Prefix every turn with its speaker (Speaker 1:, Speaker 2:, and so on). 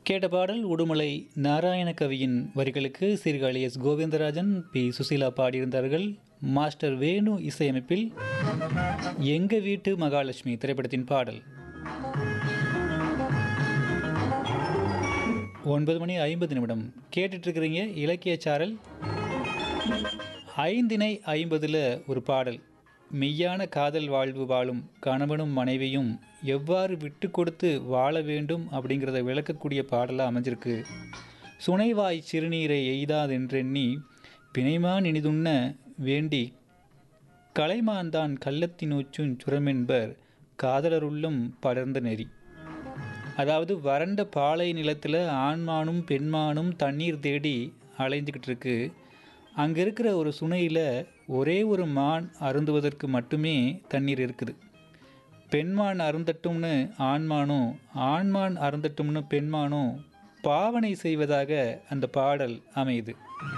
Speaker 1: கேட்ட பாடல் உடுமலை நாராயண கவியின் வரிகளுக்கு சீர்காழி எஸ் கோவிந்தராஜன் பி சுசீலா பாடியிருந்தார்கள் மாஸ்டர் வேணு இசையமைப்பில் எங்க வீட்டு மகாலட்சுமி திரைப்படத்தின் பாடல் ஒன்பது மணி ஐம்பது நிமிடம் கேட்டுட்டு இருக்கிறீங்க இலக்கிய சாரல் ஐந்தினை ஐம்பதில் ஒரு பாடல் மெய்யான காதல் வாழ்வு வாழும் கணவனும் மனைவியும் எவ்வாறு விட்டு கொடுத்து வாழ வேண்டும் அப்படிங்கிறத விளக்கக்கூடிய பாடலாக அமைஞ்சிருக்கு சுனைவாய் சிறுநீரை எய்தாதென்றெண்ணி பிணைமான் இனிதுண்ண வேண்டி கலைமான்தான் கள்ளத்தினூச்சும் சுரமென்பர் காதலருள்ளும் படர்ந்த நெறி அதாவது வறண்ட பாலை நிலத்தில் ஆண்மானும் பெண்மானும் தண்ணீர் தேடி அலைஞ்சிக்கிட்டு இருக்கு அங்கே இருக்கிற ஒரு சுனையில் ஒரே ஒரு மான் அருந்துவதற்கு மட்டுமே தண்ணீர் இருக்குது பெண்மான் அருந்தட்டும்னு ஆண்மானும் ஆண்மான் அருந்தட்டும்னு பெண்மானும் பாவனை செய்வதாக அந்த பாடல் அமையுது